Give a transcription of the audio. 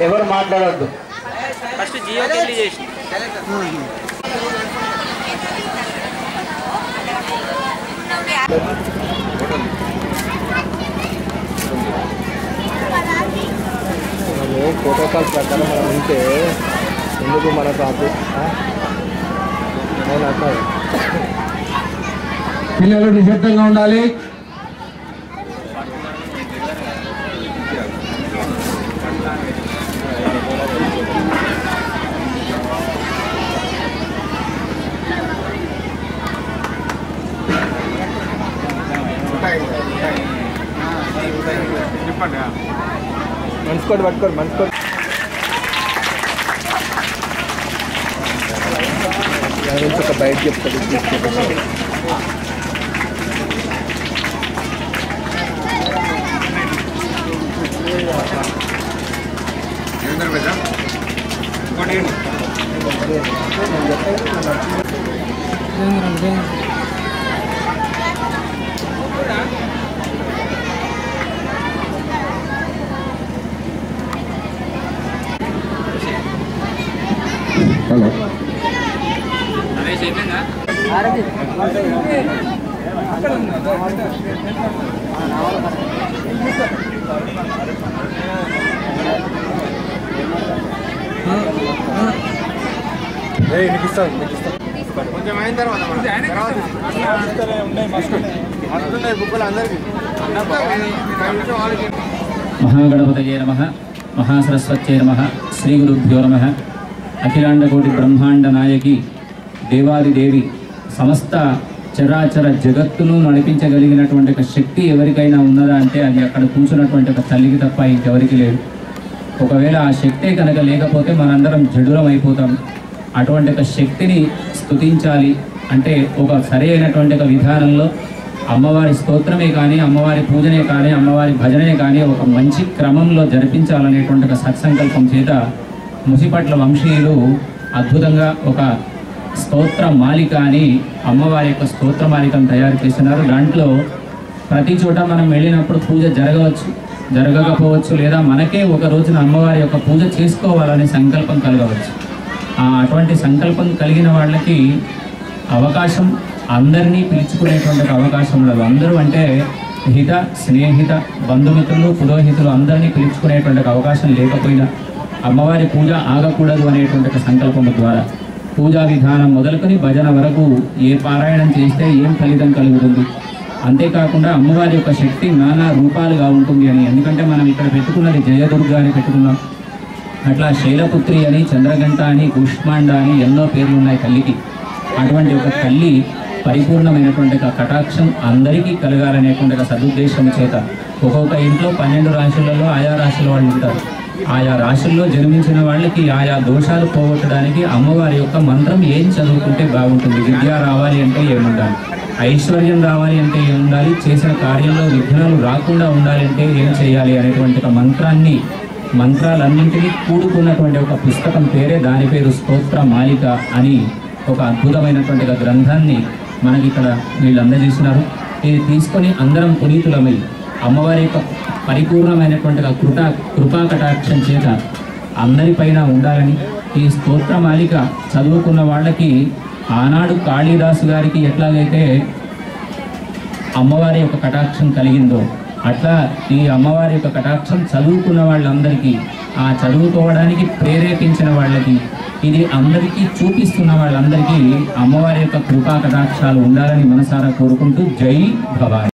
ఎవరు మాట్లాడొద్దు ఫస్ట్ జియో ఢిల్లీ చేసి మనం ప్రోటోకాల్ ప్రకారం మనం ఉంటే ఎందుకు మనకు అప్పు అవునా సార్ పిల్లలు నిశ్శబ్దంగా ఉండాలి మనసుకోటి పట్టుకోండి మనసుకోటి దాని గురించి ఒక బయట చెప్తాడు తీసుకెళ్ళి హలో రమేష్ అయిపోయిందా నీకు ఇస్తాను నీకు ఇస్తాను కొంచెం అయిన తర్వాత వస్తున్నాయి బుక్కులు అందరికీ వాళ్ళకి మహాగణపతయే నమ మహాసరస్వత్యే నమ శ్రీ గురుభ్యో నమ అఖిలాండకోటి బ్రహ్మాండ నాయకి దేవాదిదేవి సమస్త చరాచర జగత్తును నడిపించగలిగినటువంటి ఒక శక్తి ఎవరికైనా ఉన్నదా అంటే అది అక్కడ కూర్చున్నటువంటి ఒక తల్లికి తప్ప ఇంకెవరికి లేదు ఒకవేళ ఆ శక్తే కనుక లేకపోతే మనందరం జడులం అయిపోతాం అటువంటి ఒక శక్తిని స్తుతించాలి అంటే ఒక సరి అయినటువంటి ఒక విధానంలో అమ్మవారి స్తోత్రమే కానీ అమ్మవారి పూజనే కానీ అమ్మవారి భజనే కానీ ఒక మంచి క్రమంలో జరిపించాలనేటువంటి ఒక సత్సంకల్పం చేత ముసిపట్ల వంశీయులు అద్భుతంగా ఒక స్తోత్ర మాలిక అని అమ్మవారి యొక్క స్తోత్ర మాలికను తయారు చేస్తున్నారు దాంట్లో ప్రతి చోట మనం వెళ్ళినప్పుడు పూజ జరగవచ్చు జరగకపోవచ్చు లేదా మనకే ఒక రోజున అమ్మవారి యొక్క పూజ చేసుకోవాలనే సంకల్పం కలగవచ్చు ఆ అటువంటి సంకల్పం కలిగిన వాళ్ళకి అవకాశం అందరినీ పిలుచుకునేటువంటి ఒక అవకాశం ఉండదు అందరూ అంటే హిత స్నేహిత బంధుమిత్రులు పురోహితులు అందరినీ పిలుచుకునేటువంటి ఒక అవకాశం లేకపోయినా అమ్మవారి పూజ ఆగకూడదు అనేటువంటి ఒక సంకల్పం ద్వారా పూజా విధానం మొదలుకొని భజన వరకు ఏ పారాయణం చేస్తే ఏం ఫలితం కలుగుతుంది అంతేకాకుండా అమ్మవారి యొక్క శక్తి నానా రూపాలుగా ఉంటుంది అని ఎందుకంటే మనం ఇక్కడ పెట్టుకున్నది జయదుర్గ అని పెట్టుకున్నాం అట్లా శైలపుత్రి అని చంద్రగంట అని కుష్మాండ అని ఎన్నో పేర్లు ఉన్నాయి తల్లికి అటువంటి ఒక తల్లి పరిపూర్ణమైనటువంటి ఒక కటాక్షం అందరికీ కలగాలనేటువంటి ఒక సదుద్దేశం చేత ఒక్కొక్క ఇంట్లో పన్నెండు రాశులలో ఆయా రాశుల వాళ్ళు ఉంటారు ఆయా రాశుల్లో జన్మించిన వాళ్ళకి ఆయా దోషాలు పోగొట్టడానికి అమ్మవారి యొక్క మంత్రం ఏం చదువుకుంటే బాగుంటుంది విద్య రావాలి అంటే ఏముండాలి ఐశ్వర్యం రావాలి అంటే ఏం ఉండాలి చేసిన కార్యంలో విఘ్నాలు రాకుండా ఉండాలి అంటే ఏం చేయాలి అనేటువంటి ఒక మంత్రాన్ని మంత్రాలన్నింటినీ కూడుకున్నటువంటి ఒక పుస్తకం పేరే దాని పేరు స్తోత్ర మాలిక అని ఒక అద్భుతమైనటువంటి ఒక గ్రంథాన్ని మనకి ఇక్కడ వీళ్ళు అందజేసినారు ఇది తీసుకొని అందరం పునీతులమై అమ్మవారి యొక్క పరిపూర్ణమైనటువంటి ఒక కృపా కృపా కటాక్షం చేత అందరిపైన ఉండాలని ఈ స్తోత్ర మాలిక చదువుకున్న వాళ్ళకి ఆనాడు కాళిదాసు గారికి ఎట్లాగైతే అమ్మవారి యొక్క కటాక్షం కలిగిందో అట్లా ఈ అమ్మవారి యొక్క కటాక్షం చదువుకున్న వాళ్ళందరికీ ఆ చదువుకోవడానికి ప్రేరేపించిన వాళ్ళకి ఇది అందరికీ చూపిస్తున్న వాళ్ళందరికీ అమ్మవారి యొక్క కృపా కటాక్షాలు ఉండాలని మనసారా కోరుకుంటూ జై భవాని